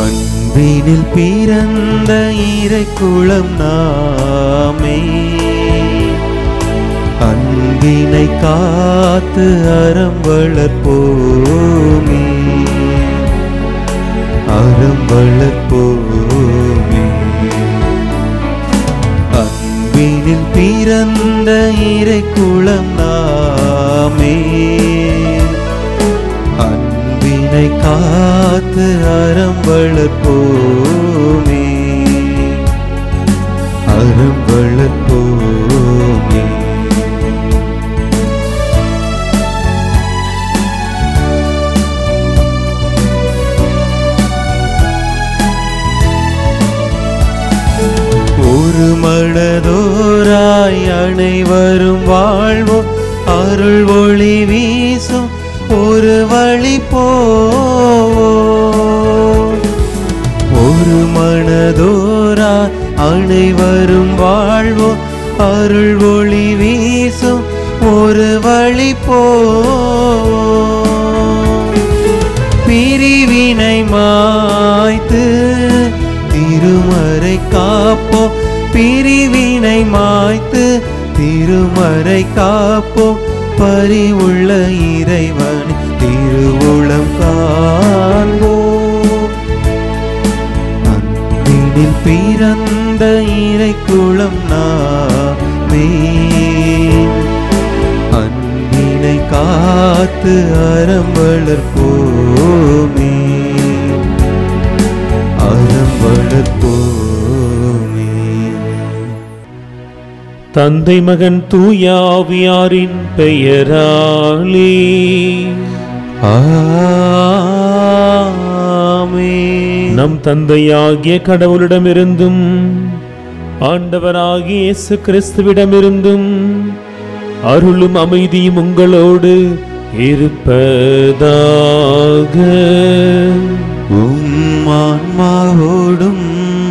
அன்பினில் பிறந்த இறைக்குளம் நாமே அன்பினை காத்து அறம் வளர்ப்போமே அறம் வளர்ப்போமே அன்பினில் பிறந்த இறைக்குளம் நாமே அன்பினை காத்து அறம் வளர்ப்போமே அறம் வளர்ப்போமே ஒரு மனதோராய் அனைவரும் வாழ்வோம் அருள் ஒளி வீசும் ஒரு வழி போவோம் ஒரு மனதோராய் அனைவரும் வாழ்வோம் அருள் ஒளி வீசும் ஒரு வழி போவோம் பிரிவினை மாய்த்து திருமறை காப்போம் பிரிவினை மாய்த்து திருமறை காப்போம் பரிவுள்ள இறைவன் திருவுளம் காண்போம் அன்பினில் பிறந்த இறைக்குளம் நாமே அன்பினை காத்து அறம் வளர்ப்போமே அறம் வளர்ப்போமே தந்தை மகன் தூயாவியாரின் பெயராலே ஆமென். நம் தந்தையாகிய கடவுளிடமிருந்தும் ஆண்டவராகிய இயேசு கிறிஸ்துவிடமிருந்தும் அருளும் அமைதியும் உங்களோடு இருப்பதாக உம் ஆன்மாவோடும்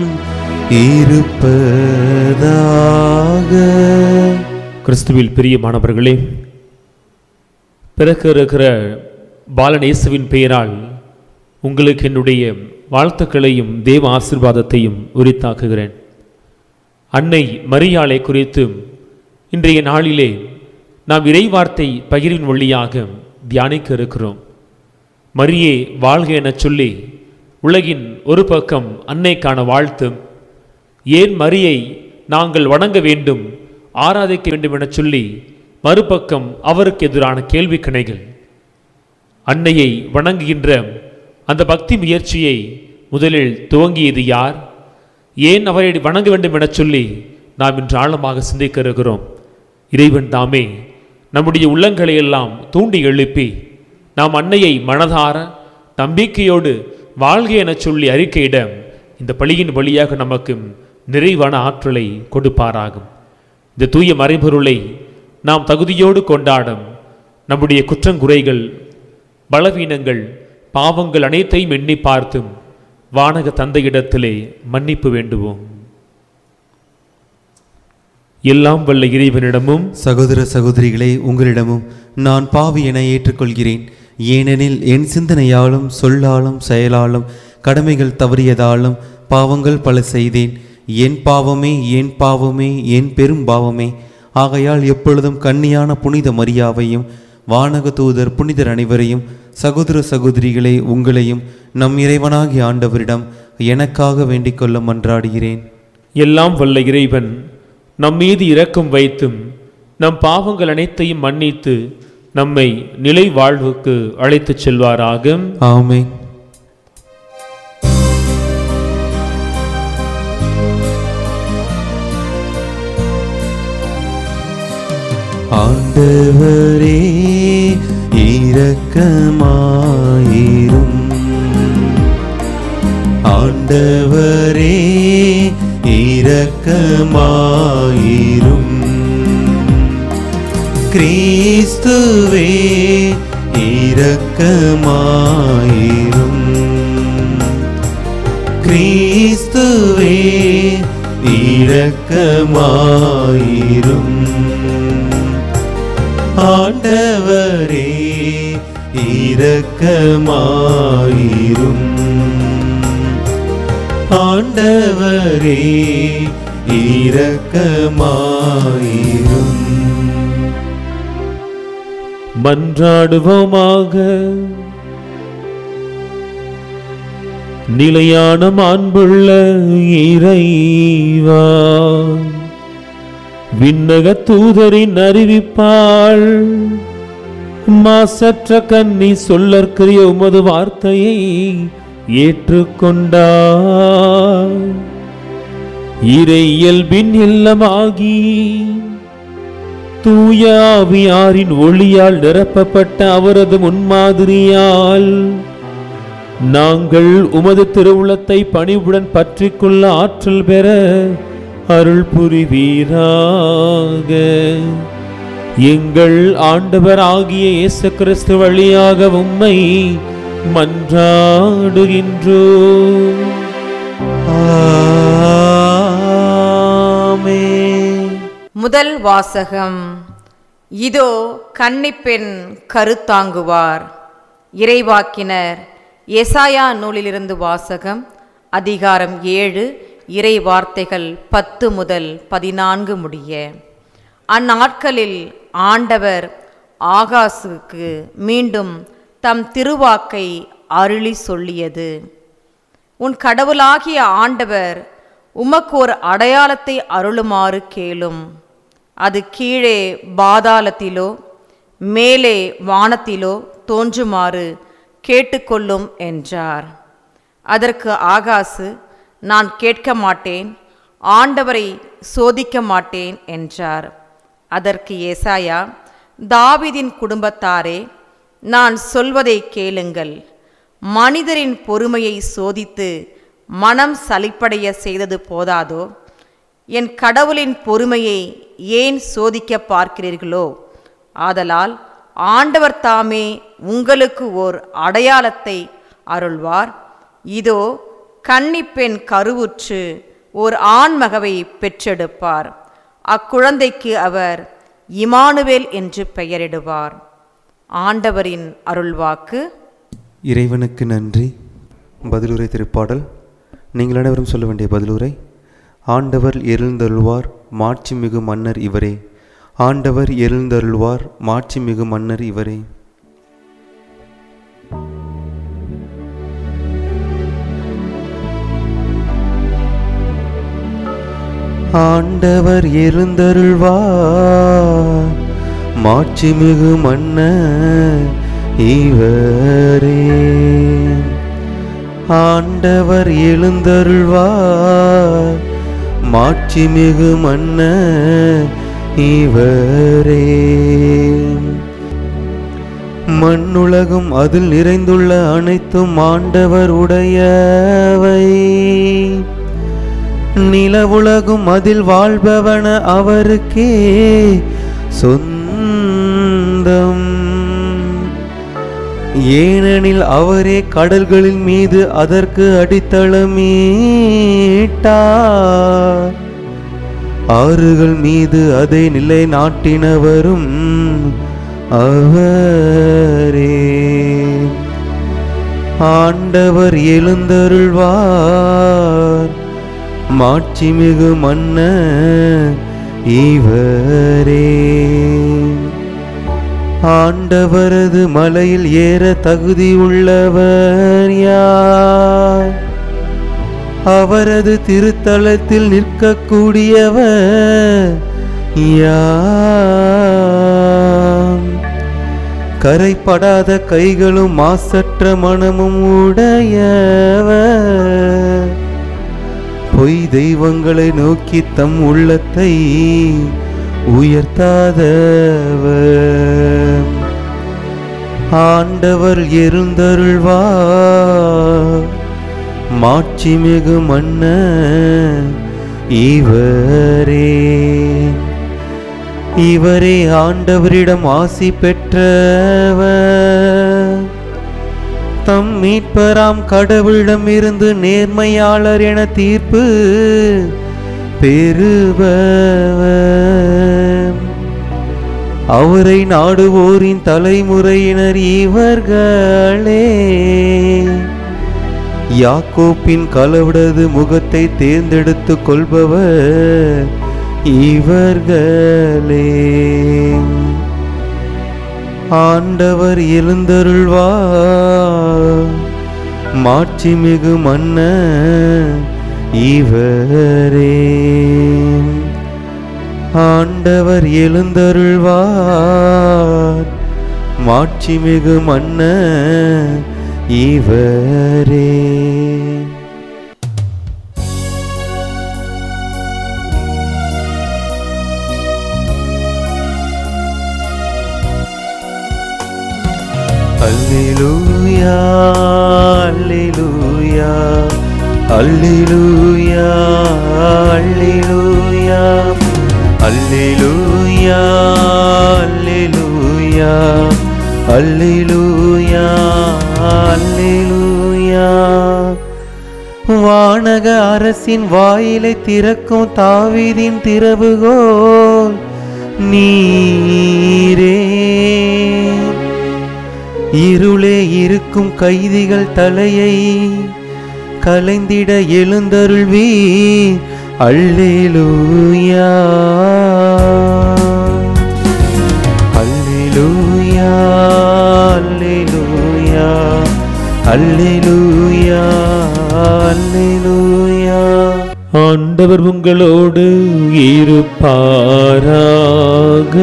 இருப்பதாக கிறிஸ்துவில் பிரியமானவர்களே பிறக்க இருக்கிற பாலன் இயேசுவின் பெயரால் உங்களுக்கு என்னுடைய வாழ்த்துக்களையும் தேவ ஆசீர்வாதத்தையும் உரித்தாக்குகிறேன் அன்னை மரியாளை குறித்து இன்றைய நாளிலே நாம் இறைவார்த்தை பகிர்வின் வழியாக தியானிக்க இருக்கிறோம் மரியே வாழ்க எனச் சொல்லி உலகின் ஒரு பக்கம் அன்னைக்கான வாழ்த்து ஏன் மரியை நாங்கள் வணங்க வேண்டும் ஆராதிக்க வேண்டும் எனச் சொல்லி மறுபக்கம் அவருக்கு எதிரான கேள்வி கணைகள் அன்னையை வணங்குகின்ற அந்த பக்தி முயற்சியை முதலில் துவங்கியது யார் ஏன் அவரை வணங்க வேண்டும் எனச் சொல்லி நாம் இன்று ஆழமாக சிந்திக்க இருக்கிறோம் இறைவன் தாமே நம்முடைய உள்ளங்களை எல்லாம் தூண்டி எழுப்பி நாம் அன்னையை மனதார நம்பிக்கையோடு வாழ்க எனச் சொல்லி அறிக்கையிட இந்த பலியின் வழியாக நமக்கு நிறைவான ஆற்றலை கொடுப்பாராகும் இந்த தூய மறைபொருளை நாம் தகுதியோடு கொண்டாடும் நம்முடைய குற்றங்குறைகள் பலவீனங்கள் பாவங்கள் அனைத்தையும் எண்ணி பார்த்தும் வானக தந்தையிடத்திலே மன்னிப்பு வேண்டுவோம் எல்லாம் வல்ல இறைவனிடமும் சகோதர சகோதரிகளே உங்களிடமும் நான் பாவி என ஏற்றுக்கொள்கிறேன் ஏனெனில் என் சிந்தனையாலும் சொல்லாலும் செயலாலும் கடமைகள் தவறியதாலும் பாவங்கள் பல செய்தேன் என் பாவமே என் பாவமே என் பெரும் பாவமே ஆகையால் எப்பொழுதும் கன்னியான புனித மரியாவையும் வானக தூதர் புனிதர் அனைவரையும் சகோதர சகோதரிகளே உங்களையும் நம் இறைவனாகிய ஆண்டவரிடம் எனக்காக வேண்டிக் கொள்ள மன்றாடுகிறேன் எல்லாம் வல்ல இறைவன் நம் மீது இரக்கம் வைத்தும் நம் பாவங்கள் அனைத்தையும் மன்னித்து நம்மை நிலை வாழ்வுக்கு அழைத்துச் செல்வாராக ஆமென் ஆண்டவரே இரக்கமாயிரும் ஆண்டவரே இரக்கமாயிரும் கிறிஸ்துவே இரக்கமாயிரும் கிறிஸ்துவே இரக்கமாயிரும் ஆண்டவரே இரக்கமாயிரும் ஆண்டவரே இரக்கமாயிரும் மன்றாடுவோமாக நிலையான மாண்புள்ள இறைவா விண்ணக தூதரின் அறிவிப்பாள் மாசற்ற கன்னி சொல்லற்கரிய உமது வார்த்தையை ஏற்றுக்கொண்டார் இறை இயல்பின் இல்லமாகி தூய ஆவியாரின் ஒளியால் நிரப்பப்பட்ட அவரது முன்மாதிரியால் நாங்கள் உமது திருவுளத்தை பணிவுடன் பற்றிக்கொள்ள ஆற்றல் பெற அருள் புரிவீராக எங்கள் ஆண்டவர் ஆகிய இயேசு கிறிஸ்து வழியாக உம்மை மன்றாடுகின்றோ ஆமென் முதல் வாசகம் இதோ கன்னிப்பெண் கருத்தாங்குவார் இறைவாக்கினர் எசாயா நூலிலிருந்து வாசகம் அதிகாரம் ஏழு இறை வார்த்தைகள் பத்து முதல் பதினான்கு முடிய அந்நாட்களில் ஆண்டவர் ஆகாசுக்கு மீண்டும் தம் திருவாக்கை அருளி சொல்லியது உன் கடவுளாகிய ஆண்டவர் உமக்கு ஒரு அடையாளத்தை அருளுமாறு கேளும் அது கீழே பாதாளத்திலோ மேலே வானத்திலோ தோன்றுமாறு கேட்டுக்கொள்ளும் என்றார் அதற்கு ஆகாசு நான் கேட்க மாட்டேன் ஆண்டவரை சோதிக்க மாட்டேன் என்றார் அதற்கு ஏசாயா தாவீதின் குடும்பத்தாரே நான் சொல்வதை கேளுங்கள் மனிதரின் பொறுமையை சோதித்து மனம் சலிப்படைய செய்தது போதாதோ என் கடவுளின் பொறுமையை ஏன் சோதிக்க பார்க்கிறீர்களோ ஆதலால் ஆண்டவர் தாமே உங்களுக்கு ஓர் அடையாளத்தை அருள்வார் இதோ கன்னிப்பெண் கருவுற்று ஓர் ஆண்மகவை பெற்றெடுப்பார் அக்குழந்தைக்கு அவர் இமானுவேல் என்று பெயரிடுவார் ஆண்டவரின் அருள்வாக்கு இறைவனுக்கு நன்றி பதிலுரை திருப்பாடல் நீங்கள் அனைவரும் சொல்ல வேண்டிய பதிலுரை ஆண்டவர் எழுந்தருள்வார் மாட்சிமிகு மன்னர் இவரே ஆண்டவர் எழுந்தருள்வார் மாட்சிமிகு மன்னர் இவரே ஆண்டவர் எழுந்தருள்வார் மாட்சிமிகு மன்னர் இவரே ஆண்டவர் எழுந்தருள்வார் மாட்சிமிகு மன்னர் இவரே மண்ணுலகும் அதில் நிறைந்துள்ள அனைத்தும் ஆண்டவர் உடையவை நிலவுலகும் அதில் வாழ்பவன அவருக்கே சொந்தம் ஏனெனில் அவரே கடல்களின் மீது அதற்கு அடித்தளமீட்டார் ஆறுகள் மீது அதை நிலைநாட்டினவரும் அவரே ஆண்டவர் எழுந்தருள்வார் மாட்சிமிகு மன்ன இவரே ஆண்டவரது மலையில் ஏற தகுதி உள்ளவர் யார் அவரது திருத்தலத்தில் நிற்கக்கூடியவர் யார் கரைப்படாத கைகளும் மாசற்ற மனமும் உடையவர் பொய் தெய்வங்களை நோக்கி தம் உள்ளத்தை உயர்த்தாதவர் ஆண்டவர் எழுந்தருள்வார் மாட்சிமிகு மன்ன இவரே இவரே ஆண்டவரிடம் ஆசி பெற்றவர் தம் மீட்பராம் கடவுளிடம் இருந்து நேர்மையாளர் என தீர்ப்பு பெறுபவர் அவரை நாடுவோரின் தலைமுறையினர் இவர்களே யாக்கோப்பின் கலவடது முகத்தை தேர்ந்தெடுத்து கொள்பவர் இவர்களே ஆண்டவர் எழுந்தருள்வார் மாட்சிமிகு மன்ன இவரே ஆண்டவர் எழுந்தருள்வார் மாட்சிமிகு மன்ன இவரே அல்லேலூயா அல்லேலூயா அல்லேலூயா அல்லேலூயா அல்லேலூயா அல்லேலூயா அல்லேலூயா அல்லேலூயா வானக அரசின் வாயிலை திறக்கும் தாவீதின் திறவுகோல் நீரே இருளே இருக்கும் கைதிகள் தலையை கலைந்திட எழுந்தருள்வி அல்லேலூயா அல்லேலூயா அல்லேலூயா அல்லேலூயா அல்லேலூயா ஆண்டவர் உங்களோடு இருப்பாராக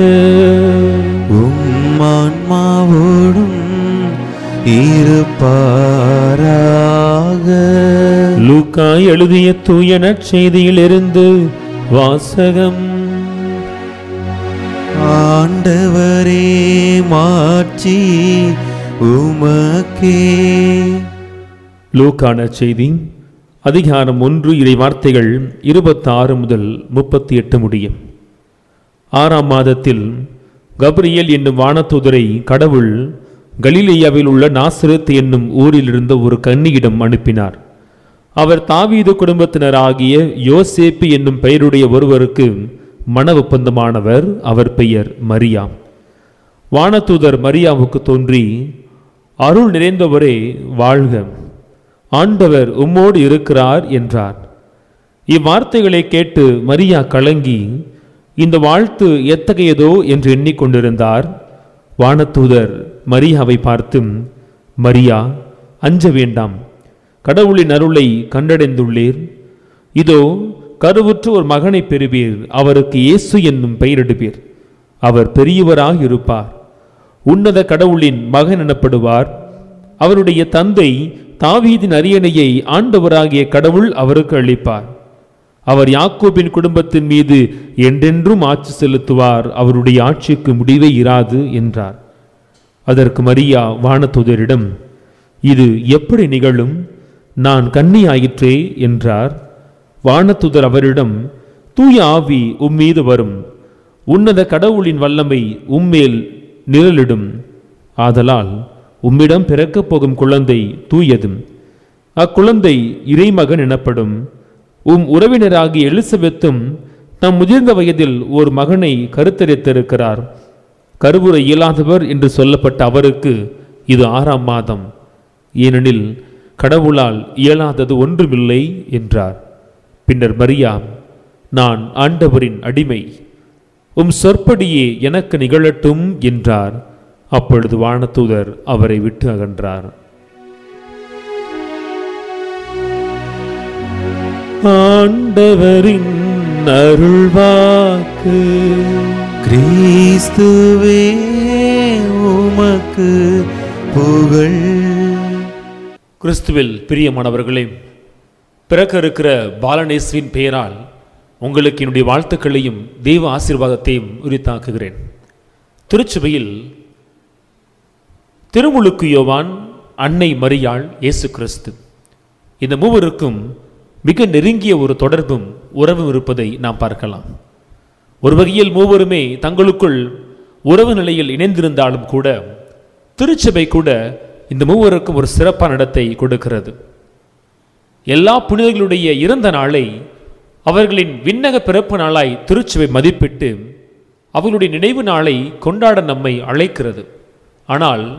உம் ஆன்மாவோடும் இருப்பாராக லூக்கா எழுதிய தூய நற்செய்தியிலிருந்து வாசகம் ஆண்டவரே மாட்சி உமக்கே லூக்கா நற்செய்தி அதிகாரம் ஒன்று இறை வார்த்தைகள் இருபத்தாறு முதல் முப்பத்தி எட்டு முடியும் ஆறாம் மாதத்தில் கப்ரியேல் என்னும் வானதூதரை கடவுள் கலிலேயாவில் உள்ள நாசரத் என்னும் ஊரில் இருந்த ஒரு கன்னியிடம் அனுப்பினார் அவர் தாவீது குடும்பத்தினராகிய யோசேப்பு என்னும் பெயருடைய ஒருவருக்கு மன ஒப்பந்தமானவர் அவர் பெயர் மரியா வானதூதர் மரியாவுக்கு தோன்றி அருள் நிறைந்தவரே வாழ்க ஆண்டவர் உம்மோடு இருக்கிறார் என்றார் இவ்வார்த்தைகளை கேட்டு மரியா கலங்கி இந்த வாழ்த்து எத்தகையதோ என்று எண்ணிக்கொண்டிருந்தார் வானதூதர் மரியாவை பார்த்தும் மரியா அஞ்ச வேண்டாம் கடவுளின் அருளை கண்டடைந்துள்ளீர் இதோ கருவுற்று ஒரு மகனை பெறுவீர் அவருக்கு இயேசு என்னும் பெயரிடுவீர் அவர் பெரியவராக இருப்பார் உன்னத கடவுளின் மகன் எனப்படுவார் அவருடைய தந்தை தாவீதின் அரியணையை ஆண்டவராகிய கடவுள் அவருக்கு அளிப்பார் அவர் யாக்கோபின் குடும்பத்தின் மீது என்றென்றும் ஆட்சி செலுத்துவார் அவருடைய ஆட்சிக்கு முடிவே இராது என்றார் அதற்கு மரியா வானதூதரிடம் இது எப்படி நிகழும் நான் கன்னியாயிற்றே என்றார் வானதுதர் அவரிடம் தூய ஆவி உம்மீது வரும் உன்னத கடவுளின் வல்லமை உம்மேல் நிழலிடும் ஆதலால் உம்மிடம் பிறக்கப் போகும் குழந்தை தூயதும் அக்குழந்தை இறைமகன் எனப்படும் உம் உறவினராகிய எலிசபெத்தும் தம் முதிர்ந்த வயதில் ஒரு மகனை கருத்தரித்திருக்கிறார் கருவுற இயலாதவர் என்று சொல்லப்பட்ட அவருக்கு இது ஆறாம் மாதம் ஏனெனில் கடவுளால் இயலாதது ஒன்றுமில்லை என்றார் பின்னர் மரியா நான் ஆண்டவரின் அடிமை உம் சொற்படியே எனக்கு நிகழட்டும் என்றார் அப்பொழுது வானதூதர் அவரை விட்டு அகன்றார் ஆண்டவரின் அருள்வாக்கு கிறிஸ்துவே உமக்கு புகழ் கிறிஸ்துவில் பிரியமானவர்களே பிறக்க இருக்கிற பாலநேசுவின் பெயரால் உங்களுக்கு என்னுடைய வாழ்த்துக்களையும் தெய்வ ஆசீர்வாதத்தையும் உரித்தாக்குகிறேன் திருச்சபையில் திருமுழுக்கு யோவான் அன்னை மரியாள் இயேசு கிறிஸ்து இந்த மூவருக்கும் மிக நெருங்கிய ஒரு தொடர்பும் உறவும் இருப்பதை நாம் பார்க்கலாம் ஒரு வகையில் மூவருமே தங்களுக்குள் உறவு நிலையில் இணைந்திருந்தாலும் கூட திருச்சபை கூட இந்த மூவருக்கும் ஒரு சிறப்பான இடத்தை கொடுக்கிறது எல்லா புனிதர்களுடைய இறந்த நாளை அவர்களின் விண்ணக பிறப்பு நாளாய் திருச்சபை மதிப்பிட்டு அவர்களுடைய நினைவு நாளை கொண்டாட நம்மை அழைக்கிறது ஆனால்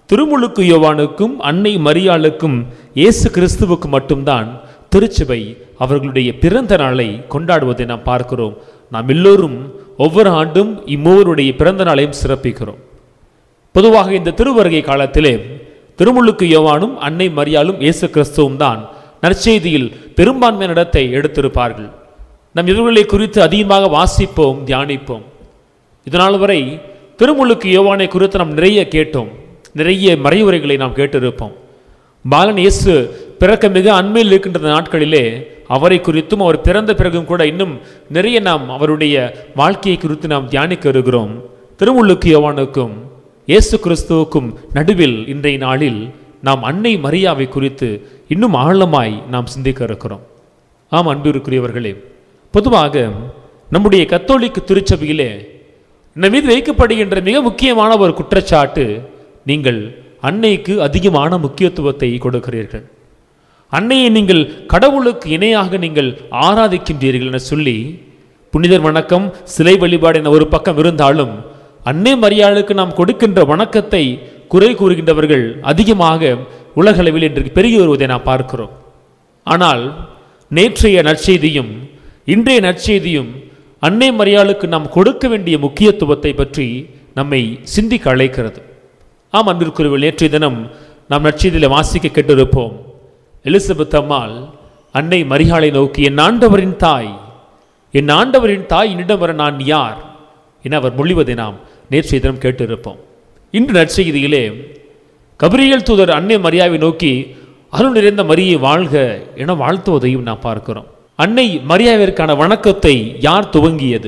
திருமுழுக்கு யோவானுக்கும் அன்னை மரியாளுக்கும் இயேசு கிறிஸ்துவுக்கு மட்டும்தான் திருச்சபை அவர்களுடைய பிறந்த நாளை கொண்டாடுவதை நாம் பார்க்கிறோம் நாம் எல்லோரும் ஒவ்வொரு ஆண்டும் இம்மூவருடைய பிறந்த நாளையும் சிறப்பிக்கிறோம் பொதுவாக இந்த திருவருகை காலத்திலே திருமுழுக்கு யோவானும் அன்னை மரியாளும் இயேசு கிறிஸ்துவும் தான் நற்செய்தியில் பெரும்பான்மையான இடத்தை எடுத்திருப்பார்கள் நம் இவர்களை குறித்து அதிகமாக வாசிப்போம் தியானிப்போம் இதனால் வரை திருமுழுக்கு யோவானை குறித்து நாம் நிறைய கேட்டோம் நிறைய மறைவுரைகளை நாம் கேட்டிருப்போம் பாலன் இயேசு பிறக்க மிக அண்மையில் இருக்கின்ற நாட்களிலே அவரை குறித்தும் அவர் பிறந்த பிறகும் கூட இன்னும் நிறைய நாம் அவருடைய வாழ்க்கையை குறித்து நாம் தியானிக்க இருக்கிறோம் திருமுழுக்கு யோவானுக்கும் இயேசு கிறிஸ்துவுக்கும் நடுவில் இன்றைய நாளில் நாம் அன்னை மரியாவை குறித்து இன்னும் ஆழமாய் நாம் சிந்திக்க இருக்கிறோம் ஆம் அன்பிற்குரியவர்களே பொதுவாக நம்முடைய கத்தோலிக்க திருச்சபையிலே நம் மீது வைக்கப்படுகின்ற மிக முக்கியமான ஒரு குற்றச்சாட்டு நீங்கள் அன்னைக்கு அதிகமான முக்கியத்துவத்தை கொடுக்கிறீர்கள் அன்னையை நீங்கள் கடவுளுக்கு இணையாக நீங்கள் ஆராதிக்கின்றீர்கள் என சொல்லி புனிதர் வணக்கம் சிலை வழிபாடு என ஒரு பக்கம் இருந்தாலும் அன்னை மரியாளுக்கு நாம் கொடுக்கின்ற வணக்கத்தை குறை கூறுகின்றவர்கள் அதிகமாக உலகளவில் இன்றைக்கு பெருகி வருவதை நாம் பார்க்கிறோம் ஆனால் நேற்றைய நற்செய்தியும் இன்றைய நற்செய்தியும் அன்னை மரியாளுக்கு நாம் கொடுக்க வேண்டிய முக்கியத்துவத்தை பற்றி நம்மை சிந்திக்க அழைக்கிறது ஆம் அன்பிற்குரியவர்கள் நேற்றைய தினம் நாம் நற்செய்தியில் வாசிக்க கேட்டிருப்போம் எலிசபெத் அம்மாள் அன்னை மரியாளை நோக்கி என் ஆண்டவரின் தாய் என் ஆண்டவரின் தாய் என்னிடம் வர நான் யார் என அவர் மொழிவதை நாம் நேற்றைய தினம் கேட்டிருப்போம் இன்று நற்செய்தியிலே கபிரியல் தூதர் அன்னை மரியாவை நோக்கி அருள் நிறைந்த மரியை வாழ்க என வாழ்த்துவதையும் நாம் பார்க்கிறோம் அன்னை மரியாவிற்கான வணக்கத்தை யார் துவங்கியது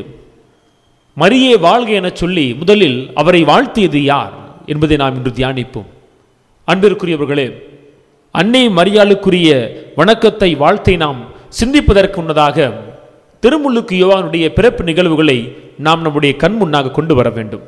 மரியே வாழ்க என சொல்லி முதலில் அவரை வாழ்த்தியது யார் என்பதை நாம் இன்று தியானிப்போம் அன்பிற்குரியவர்களே அன்னை மரியாளுக்குரிய வணக்கத்தை வாழ்த்தை நாம் சிந்திப்பதற்கு முன்னதாக திருமுள்ளுக்கு யோவானுடைய பிறப்பு நிகழ்வுகளை நாம் நம்முடைய கண் முன்னாக கொண்டு வர வேண்டும்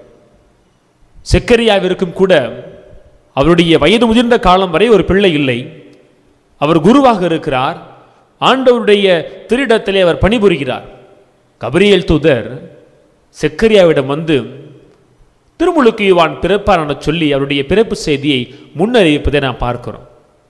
செக்கரியாவிற்கும் கூட அவருடைய வயது முதிர்ந்த காலம் வரை ஒரு பிள்ளை இல்லை அவர் குருவாக இருக்கிறார் ஆண்டவருடைய திரிடத்திலே அவர் பணிபுரிகிறார் கபிரியல் தூதர் செக்கரியாவிடம் வந்து திருமுழுக்கு யுவான் பிறப்பார் என சொல்லி அவருடைய பிறப்பு செய்தியை முன்னறிவிப்பதை நாம் பார்க்கிறோம்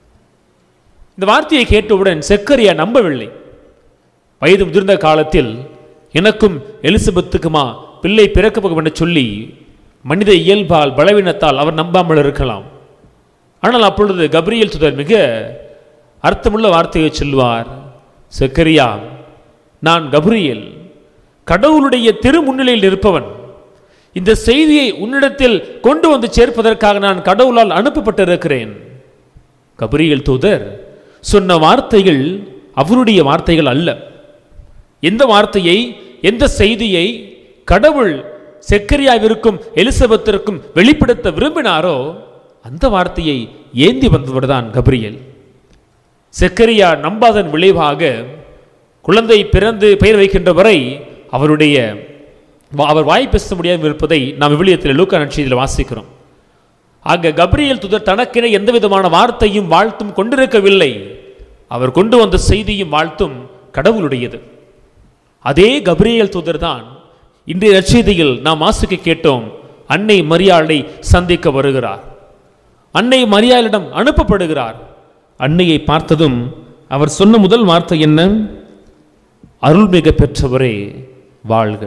இந்த வார்த்தையை கேட்டவுடன் செக்கரியா நம்பவில்லை வயது முதிர்ந்த காலத்தில் எனக்கும் எலிசபெத்துக்குமா பிள்ளை பிறக்க போகும் என்று சொல்லி மனித இயல்பால் பலவீனத்தால் அவர் நம்பாமல் இருக்கலாம் ஆனால் அப்பொழுது கப்ரியல் சுதர் மிக அர்த்தமுள்ள வார்த்தையை சொல்வார் செக்கரியா நான் கப்ரியல் கடவுளுடைய திருமுன்னிலையில் இருப்பவன் இந்த செய்தியை உன்னிடத்தில் கொண்டு வந்து சேர்ப்பதற்காக நான் கடவுளால் அனுப்பப்பட்டிருக்கிறேன் கபிரியல் தூதர் சொன்ன வார்த்தைகள் அவருடைய வார்த்தைகள் அல்ல எந்த வார்த்தையை எந்த செய்தியை கடவுள் செக்கரியாவிற்கும் எலிசபெத்திற்கும் வெளிப்படுத்த விரும்பினாரோ அந்த வார்த்தையை ஏந்தி வந்தவர்தான் கபிரியல் செக்கரியா நம்பாதன் விளைவாக குழந்தை பிறந்து பெயர் வைக்கின்ற வரை அவருடைய அவர் வாய் பேச முடியாமல் இருப்பதை நாம் விவிலியத்தில் லூக்கா நட்சத்திரத்தில் வாசிக்கிறோம் ஆக கப்ரியல் துதர் தனக்கென எந்த விதமான வார்த்தையும் வாழ்த்தும் கொண்டிருக்கவில்லை அவர் கொண்டு வந்த செய்தியும் வாழ்த்தும் கடவுளுடையது அதே கப்ரியல் தூதர் தான் இன்றைய நற்செய்தியில் நாம் வாசிக்க கேட்டோம் அன்னை மரியாளை சந்திக்க வருகிறார் அன்னை மரியாளிடம் அனுப்பப்படுகிறார் அன்னையை பார்த்ததும் அவர் சொன்ன முதல் வார்த்தை என்ன அருள்மிக பெற்றவரே வாழ்க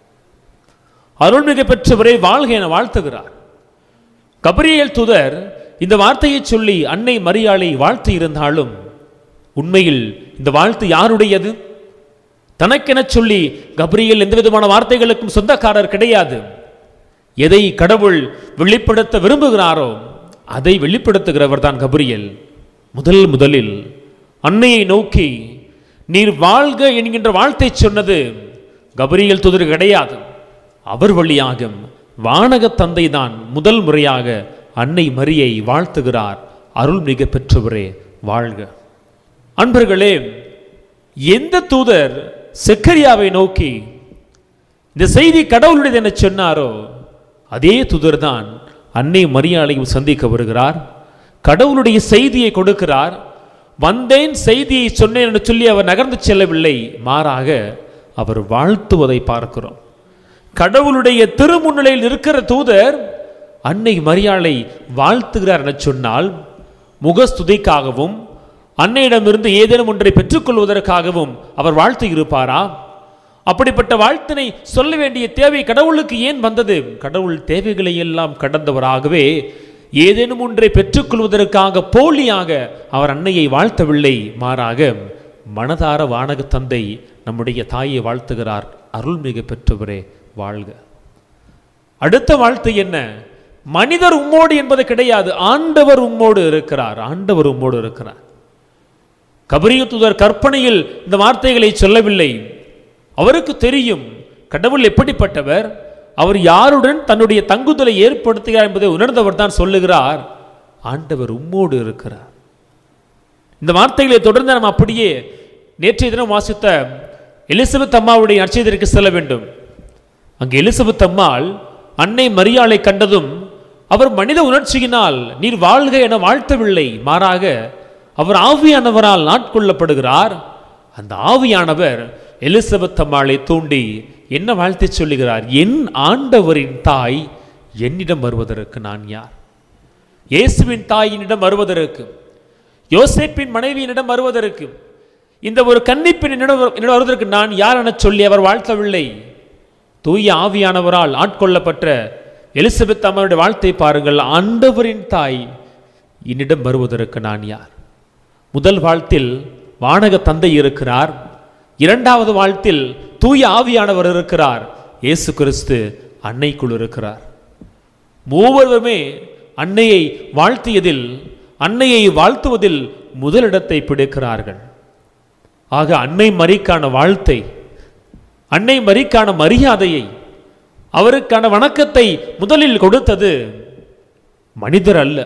அருள்மிக பெற்றவரே வாழ்க என வாழ்த்துகிறார் கபிரியல் தூதர் இந்த வார்த்தையை சொல்லி அன்னை மரியாளை வாழ்த்து இருந்தாலும் உண்மையில் இந்த வாழ்த்து யாருடையது தனக்கென சொல்லி கபிரியல் எந்த விதமான வார்த்தைகளுக்கும் சொந்தக்காரர் கிடையாது எதை கடவுள் வெளிப்படுத்த விரும்புகிறாரோ அதை வெளிப்படுத்துகிறவர் தான் கபிரியல் முதல் முதலில் அன்னையை நோக்கி நீர் வாழ்க என்கின்ற வாழ்த்தை சொன்னது கபிரியல் தூதர் கிடையாது அவர் வழியாக வானக தந்தை தான் முதல் முறையாக அன்னை மரியை வாழ்த்துகிறார் அருள் மிக பெற்றவரே வாழ்க அன்பர்களே எந்த தூதர் செக்கரியாவை நோக்கி இந்த செய்தி கடவுளுடையது என சொன்னாரோ அதே தூதர் தான் அன்னை மரியாளையும் சந்திக்க வருகிறார் கடவுளுடைய செய்தியை கொடுக்கிறார் வந்தேன் செய்தியை சொன்னேன் என்று சொல்லி அவர் நகர்ந்து செல்லவில்லை மாறாக அவர் வாழ்த்துவதை பார்க்கிறோம் கடவுளுடைய திருமுன்னிலையில் இருக்கிற தூதர் அன்னை மரியாளை வாழ்த்துகிறார் என சொன்னால் முகஸ்துதிக்காகவும் அன்னையிடமிருந்து ஏதேனும் ஒன்றை பெற்றுக்கொள்வதற்காகவும் அவர் வாழ்த்து இருப்பாரா அப்படிப்பட்ட வாழ்த்தினை சொல்ல வேண்டிய தேவை கடவுளுக்கு ஏன் வந்தது கடவுள் தேவைகளை எல்லாம் கடந்தவராகவே ஏதேனும் ஒன்றை பெற்றுக்கொள்வதற்காக போலியாக அவர் அன்னையை வாழ்த்தவில்லை மாறாக மனதார வானக தந்தை நம்முடைய தாயை வாழ்த்துகிறார் அருள்மிகு பெற்றவரே வாழ்க அடுத்த வாழ்த்து என்ன மனிதர் உம்மோடு என்பது கிடையாது ஆண்டவர் உம்மோடு இருக்கிறார் ஆண்டவர் உம்மோடு இருக்கிறார் கபரிய தூதர் கற்பனையில் இந்த வார்த்தைகளை சொல்லவில்லை அவருக்கு தெரியும் கடவுள் எப்படிப்பட்டவர் அவர் யாருடன் தன்னுடைய தங்குதலை ஏற்படுத்துகிறார் என்பதை உணர்ந்தவர் தான் சொல்லுகிறார் ஆண்டவர் உம்மோடு இருக்கிறார் இந்த வார்த்தைகளை தொடர்ந்து நாம் அப்படியே நேற்றைய தினம் வாசித்த எலிசபெத் அம்மாவுடைய நற்செய்திற்கு செல்ல வேண்டும் அங்கு எலிசபெத் அம்மாள் அன்னை மரியாளை கண்டதும் அவர் மனித உணர்ச்சியினால் நீர் வாழ்க என வாழ்த்தவில்லை மாறாக அவர் ஆவியானவரால் நாட்கொள்ளப்படுகிறார் அந்த ஆவியானவர் எலிசபெத் அம்மாளை தூண்டி என்ன வாழ்த்தி சொல்லுகிறார் என் ஆண்டவரின் தாய் என்னிடம் வருவதற்கு நான் யார் இயேசுவின் தாயினிடம் வருவதற்கு யோசேப்பின் மனைவியினிடம் வருவதற்கு இந்த ஒரு கன்னிப்பின் என்னிடம் என்னிடம் வருவதற்கு நான் யார் என சொல்லி அவர் வாழ்த்தவில்லை தூய ஆவியானவரால் ஆட்கொள்ளப்பட்ட எலிசபெத் அம்மாவுடைய வாழ்த்தை பாருங்கள் ஆண்டவரின் தாய் என்னிடம் வருவதற்கு நான் யார் முதல் வாழ்த்தில் வானக தந்தை இருக்கிறார் இரண்டாவது வாழ்த்தில் தூய ஆவியானவர் இருக்கிறார் இயேசு கிறிஸ்து அன்னைக்குள் இருக்கிறார் மூவருமே அன்னையை வாழ்த்தியதில் அன்னையை வாழ்த்துவதில் முதலிடத்தை பிடிக்கிறார்கள் ஆக அன்னை மரிக்கான வாழ்த்தை அன்னை மரிக்கான மரியாதையை அவருக்கான வணக்கத்தை முதலில் கொடுத்தது மனிதர் அல்ல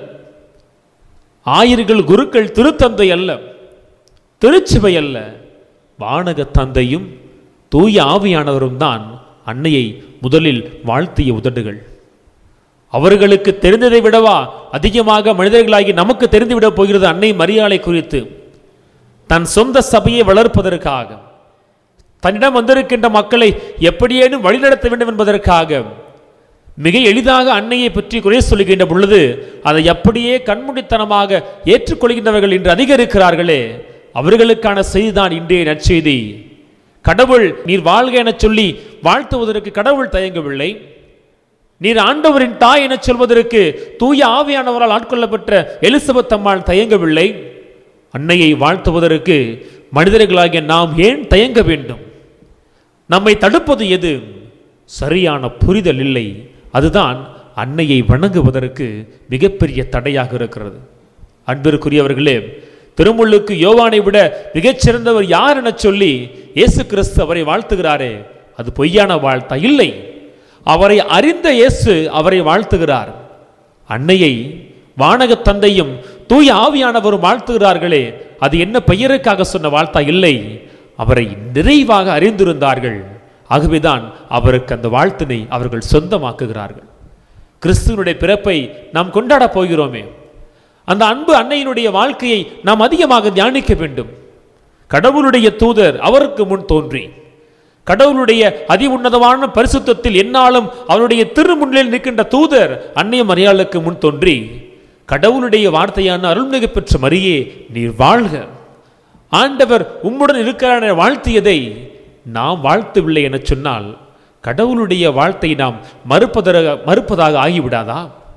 ஆயர்கள் குருக்கள் திருத்தந்தை அல்ல திருச்சிவை அல்ல வானக தந்தையும் தூய ஆவியானவரும் தான் அன்னையை முதலில் வாழ்த்திய உதடுகள் அவர்களுக்கு தெரிந்ததை விடவா அதிகமாக மனிதர்களாகி நமக்கு தெரிந்துவிடப் போகிறது அன்னை மரியாதை குறித்து தன் சொந்த சபையை வளர்ப்பதற்காக தன்னிடம் வந்திருக்கின்ற மக்களை எப்படியேனும் வழிநடத்த வேண்டும் என்பதற்காக மிக எளிதாக அன்னையை பற்றி குறை சொல்லுகின்ற பொழுது அதை அப்படியே கண்முடித்தனமாக ஏற்றுக்கொள்கின்றவர்கள் இன்று அதிகரிக்கிறார்களே அவர்களுக்கான செய்திதான் இன்றைய நற்செய்தி கடவுள் நீர் வாழ்க எனச் சொல்லி வாழ்த்துவதற்கு கடவுள் தயங்கவில்லை நீர் ஆண்டவரின் தாய் என சொல்வதற்கு தூய ஆவியானவரால் ஆட்கொள்ளப்பட்ட எலிசபெத் அம்மாள் தயங்கவில்லை அன்னையை வாழ்த்துவதற்கு மனிதர்களாகிய நாம் ஏன் தயங்க வேண்டும் நம்மை தடுப்பது எது சரியான புரிதல் இல்லை அதுதான் அன்னையை வணங்குவதற்கு மிகப்பெரிய தடையாக இருக்கிறது அன்பிற்குரியவர்களே திருமுள்ளுக்கு யோவானை விட மிகச்சிறந்தவர் யார் என சொல்லி இயேசு கிறிஸ்து அவரை வாழ்த்துகிறாரே அது பொய்யான வாழ்த்தா இல்லை அவரை அறிந்த இயேசு அவரை வாழ்த்துகிறார் அன்னையை வானக தந்தையும் தூய ஆவியானவரும் வாழ்த்துகிறார்களே அது என்ன பெயருக்காக சொன்ன வாழ்த்தா இல்லை அவரை நிறைவாக அறிந்திருந்தார்கள் ஆகவேதான் அவருக்கு அந்த வாழ்த்தினை அவர்கள் சொந்தமாக்குகிறார்கள் கிறிஸ்துவனுடைய பிறப்பை நாம் கொண்டாடப் போகிறோமே அந்த அன்பு அன்னையினுடைய வாழ்க்கையை நாம் அதிகமாக தியானிக்க வேண்டும் கடவுளுடைய தூதர் அவருக்கு முன் தோன்றி கடவுளுடைய அதி உன்னதமான பரிசுத்தத்தில் என்னாலும் அவருடைய திருமுன்னில் நிற்கின்ற தூதர் அன்னைய மரியாளுக்கு முன் தோன்றி கடவுளுடைய வார்த்தையான அருள்மிகு பெற்ற மரியே நீர் வாழ்க ஆண்டவர் உம்முடன் இருக்கிறார் என வாழ்த்தியதை நாம் வாழ்த்தவில்லை என சொன்னால் கடவுளுடைய வாழ்த்தை நாம் மறுப்பதாக மறுப்பதாக ஆகிவிடாதா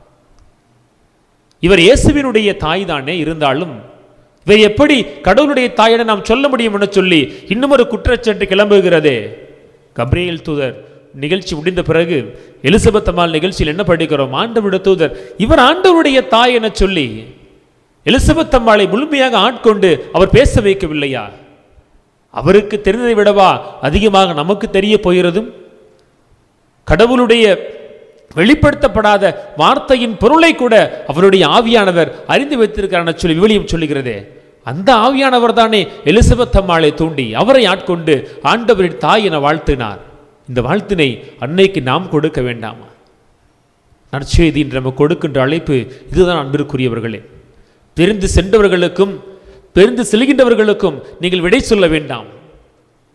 இவர் இயேசுவினுடைய தாய் தானே இருந்தாலும் இவர் எப்படி கடவுளுடைய தாயிடம் நாம் சொல்ல முடியும் என சொல்லி இன்னும் ஒரு குற்றச்சாட்டு கிளம்புகிறதே கப்ரியேல் தூதர் நிகழ்ச்சி முடிந்த பிறகு எலிசபெத் அம்மாள் நிகழ்ச்சியில் என்ன படிக்கிறோம் ஆண்டவருடைய தூதர் இவர் ஆண்டவருடைய தாய் என சொல்லி எலிசபெத் அம்மாளை முழுமையாக ஆட்கொண்டு அவர் பேச வைக்கவில்லையா அவருக்கு தெரிந்ததை விடவா அதிகமாக நமக்கு தெரிய போகிறதும் கடவுளுடைய வெளிப்படுத்தப்படாத வார்த்தையின் பொருளை கூட அவருடைய ஆவியானவர் அறிந்து வைத்திருக்கிறார் சொல்லி விவிலியம் சொல்லுகிறதே அந்த ஆவியானவர் தானே எலிசபெத் அம்மாளை தூண்டி அவரை ஆட்கொண்டு ஆண்டவரின் தாய் என வாழ்த்தினார் இந்த வாழ்த்தினை அன்னைக்கு நாம் கொடுக்க வேண்டாமா நற்செய்தி என்று நமக்கு கொடுக்கின்ற அழைப்பு இதுதான் அன்பிற்குரியவர்களே பிரிந்து சென்றவர்களுக்கும் பிரிந்து செல்கின்றவர்களுக்கும் நீங்கள் விடை சொல்ல வேண்டாம்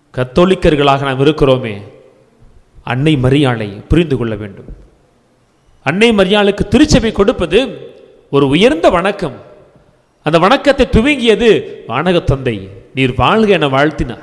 கத்தோலிக்கர்களாக நாம் இருக்கிறோமே அன்னை மரியாளை புரிந்து கொள்ள வேண்டும் அன்னை மரியாளுக்கு திருச்சபை கொடுப்பது ஒரு உயர்ந்த வணக்கம் அந்த வணக்கத்தை துவங்கியது வானக தந்தை நீர் வாழ்க என வாழ்த்தினார்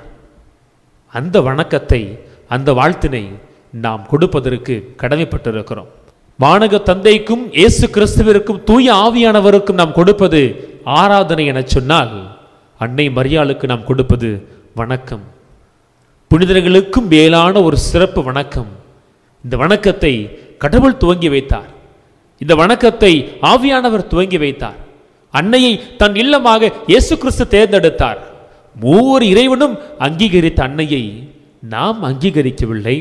அந்த வணக்கத்தை அந்த வாழ்த்தினை நாம் கொடுப்பதற்கு கடமைப்பட்டிருக்கிறோம் வானக தந்தைக்கும் இயேசு கிறிஸ்துவிற்கும் தூய ஆவியானவருக்கும் நாம் கொடுப்பது ஆராதனை என சொன்னால் அன்னை மரியாளுக்கு நாம் கொடுப்பது வணக்கம் புனிதர்களுக்கும் மேலான ஒரு சிறப்பு வணக்கம் இந்த வணக்கத்தை கடவுள் துவங்கி வைத்தார் இந்த வணக்கத்தை ஆவியானவர் துவங்கி வைத்தார் அன்னையை தன் இல்லமாக இயேசு கிறிஸ்து தேர்ந்தெடுத்தார் மூவர் இறைவனும் அங்கீகரித்த அன்னையை நாம் அங்கீகரிக்கவில்லை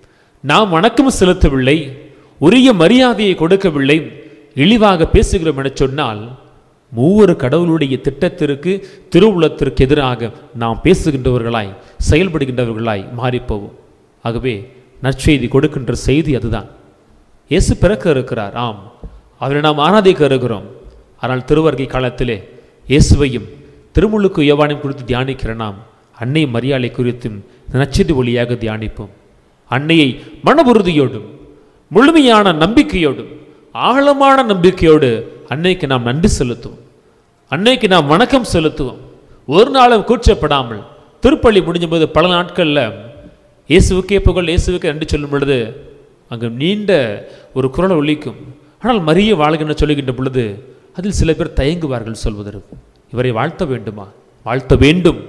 நாம் வணக்கம் செலுத்தவில்லை உரிய மரியாதையை கொடுக்கவில்லை இழிவாக பேசுகிறோம் என சொன்னால் மூவரு கடவுளுடைய திட்டத்திற்கு திருவுளத்திற்கு எதிராக நாம் பேசுகின்றவர்களாய் செயல்படுகின்றவர்களாய் மாறிப்போவோம் ஆகவே நற்செய்தி கொடுக்கின்ற செய்தி அதுதான் இயேசு பிறக்க இருக்கிறார் ஆம் அவரை நாம் ஆராதிக்க இருக்கிறோம் ஆனால் திருவர்கை காலத்திலே இயேசுவையும் திருமுழுக்கு யோவானையும் குறித்து தியானிக்கிற நாம் அன்னை மரியாதை குறித்தும் நச்செய்தி ஒளியாக தியானிப்போம் அன்னையை மன உறுதியோடும் முழுமையான நம்பிக்கையோடும் ஆழமான நம்பிக்கையோடு அன்னைக்கு நாம் நன்றி செலுத்துவோம் அன்னைக்கு நாம் வணக்கம் செலுத்துவோம் ஒரு நாளும் கூச்சப்படாமல் திருப்பள்ளி முடிஞ்சபோது பல நாட்களில் இயேசுவுக்கே புகழ் இயேசுவுக்கு நன்றி சொல்லும் பொழுது அங்கு நீண்ட ஒரு குரல் ஒலிக்கும் ஆனால் மரிய வாழ்கின்ற சொல்லுகின்ற பொழுது அதில் சில பேர் தயங்குவார்கள் சொல்வதற்கு இவரை வாழ்த்த வேண்டுமா வாழ்த்த வேண்டும்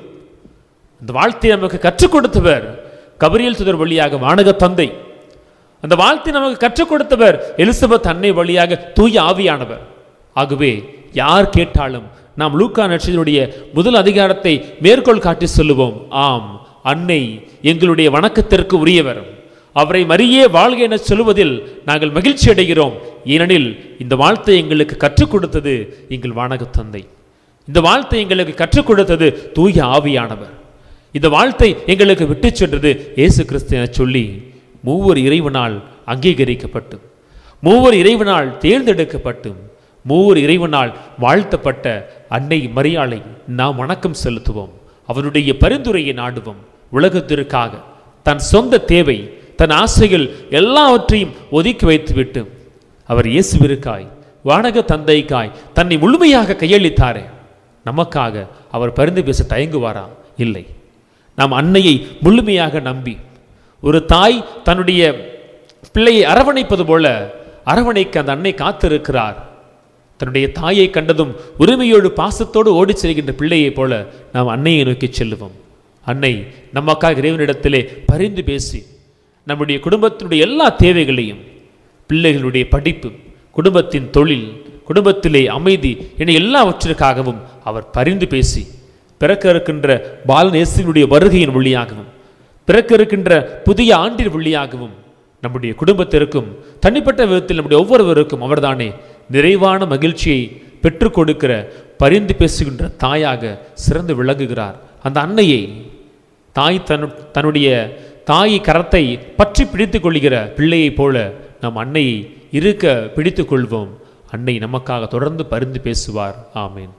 அந்த வாழ்த்தை நமக்கு கற்றுக் கொடுத்தவர் கபரியல் சுதர் வழியாக வானக தந்தை அந்த வாழ்த்தை நமக்கு கற்றுக் கொடுத்தவர் எலிசபெத் அன்னை வழியாக தூய ஆவியானவர் ஆகவே யார் கேட்டாலும் நாம் லூக்கா நட்சத்தினுடைய முதல் அதிகாரத்தை மேற்கோள் காட்டி சொல்லுவோம் ஆம் அன்னை எங்களுடைய வணக்கத்திற்கு உரியவர் அவரை மரியே வாழ்க என சொல்லுவதில் நாங்கள் மகிழ்ச்சி அடைகிறோம் ஏனெனில் இந்த வாழ்த்தை எங்களுக்கு கற்றுக் கொடுத்தது எங்கள் வானக தந்தை இந்த வாழ்த்தை எங்களுக்கு கற்றுக் கொடுத்தது தூய ஆவியானவர் இந்த வாழ்த்தை எங்களுக்கு விட்டுச் சென்றது இயேசு கிறிஸ்து என சொல்லி மூவர் இறைவனால் அங்கீகரிக்கப்பட்டும் மூவர் இறைவனால் தேர்ந்தெடுக்கப்பட்டும் மூவர் இறைவனால் வாழ்த்தப்பட்ட அன்னை மரியாளை நாம் வணக்கம் செலுத்துவோம் அவருடைய பரிந்துரையை நாடுவோம் உலகத்திற்காக தன் சொந்த தேவை தன் ஆசைகள் எல்லாவற்றையும் ஒதுக்கி வைத்துவிட்டு அவர் இயேசுவிற்காய் வானக தந்தைக்காய் தன்னை முழுமையாக கையளித்தாரே நமக்காக அவர் பரிந்து பேச தயங்குவாரா இல்லை நாம் அன்னையை முழுமையாக நம்பி ஒரு தாய் தன்னுடைய பிள்ளையை அரவணைப்பது போல அரவணைக்க அந்த அன்னை காத்திருக்கிறார் தன்னுடைய தாயை கண்டதும் உரிமையோடு பாசத்தோடு ஓடிச் செல்கின்ற பிள்ளையைப் போல நாம் அன்னையை நோக்கி செல்லுவோம் அன்னை நமக்காக இறைவனிடத்திலே பரிந்து பேசி நம்முடைய குடும்பத்தினுடைய எல்லா தேவைகளையும் பிள்ளைகளுடைய படிப்பு குடும்பத்தின் தொழில் குடும்பத்திலே அமைதி என எல்லாவற்றிற்காகவும் அவர் பரிந்து பேசி பிறக்க இருக்கின்ற பாலநேசனுடைய வருகையின் வழியாகவும் பிறக்க இருக்கின்ற புதிய ஆண்டின் வழியாகவும் நம்முடைய குடும்பத்திற்கும் தனிப்பட்ட விதத்தில் நம்முடைய ஒவ்வொருவருக்கும் அவர்தானே நிறைவான மகிழ்ச்சியை பெற்றுக் கொடுக்கிற பரிந்து பேசுகின்ற தாயாக சிறந்து விளங்குகிறார் அந்த அன்னையை தாய் தன் தன்னுடைய தாயை கரத்தை பற்றி பிடித்துக் கொள்கிற பிள்ளையைப் போல நம் அன்னையை இருக்க பிடித்துக் கொள்வோம் அன்னை நமக்காக தொடர்ந்து பரிந்து பேசுவார் ஆமேன்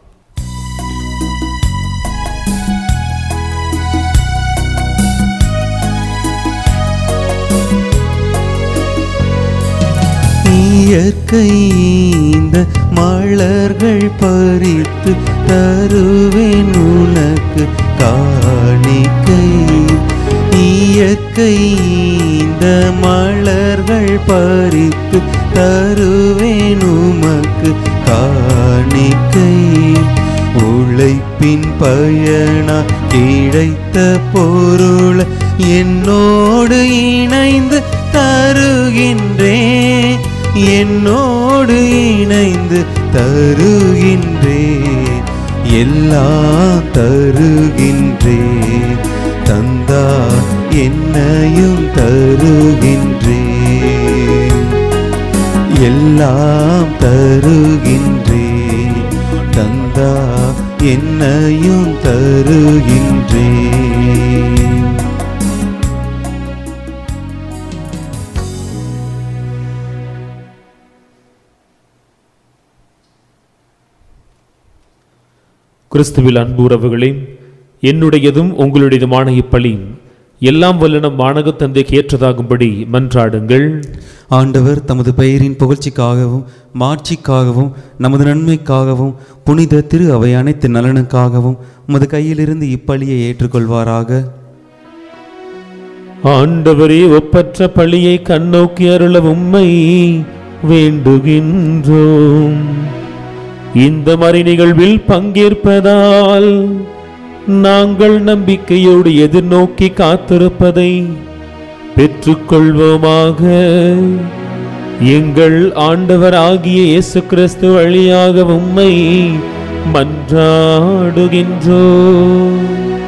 இயற்கை இந்த மலர்கள் பறித்து தருவேன் உனக்கு காணிக்கை இயற்கை இந்த மலர்கள் பறித்து தருவேன் உமக்கு காணிக்கை உழைப்பின் பயனா கிடைத்த பொருள் என்னோடு இணைந்து தருகின்றேன் என்னோடு இணைந்து தருகின்றேன் எல்லாம் தருகின்றேன் தந்தா என்னையும் தருகின்றேன் எல்லாம் தருகின்றேன் தந்தா என்னையும் தருகின்றேன் கிறிஸ்துவில் அன்பு உறவுகளே என்னுடையதும் உங்களுடையதுமான இப்பலி எல்லாம் வல்ல நம் வானக தந்தைக்கு ஏற்றதாகும்படி மன்றாடுங்கள் ஆண்டவர் தமது பெயரின் புகழ்ச்சிக்காகவும் மாட்சிக்காகவும் நமது நன்மைக்காகவும் புனித திரு அவை அனைத்து நலனுக்காகவும் உமது கையிலிருந்து இப்பலியை ஏற்றுக்கொள்வாராக ஆண்டவரே ஒப்பற்ற பழியை கண்ணோக்கி அருள உம்மை வேண்டுகின்றோம் இந்த மறை நிகழ்வில் பங்கேற்பதால் நாங்கள் நம்பிக்கையோடு எதிர்நோக்கி காத்திருப்பதை பெற்றுக்கொள்வோமாக எங்கள் ஆண்டவர் ஆகிய இயேசு கிறிஸ்து வழியாக உம்மை மன்றாடுகின்றோம்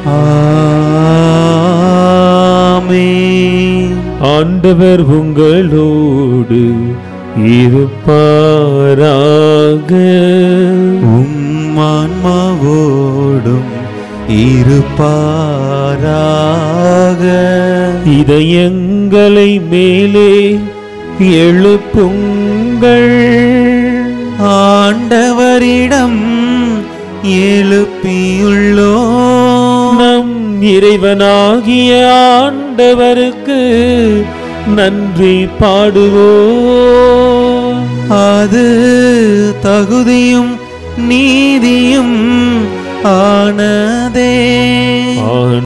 ஆமென். ஆண்டவர் உங்களோடு இருப்பாராக உம் ஆன்மாவோடும் இருப்பாராக இதயங்களை மேலே எழுப்புங்கள் ஆண்டவரிடம் எழுப்பியுள்ளோ நம் இறைவனாகிய ஆண்டவருக்கு நன்றி பாடுவோம் அது தகுதியும் நீதியும் ஆனதே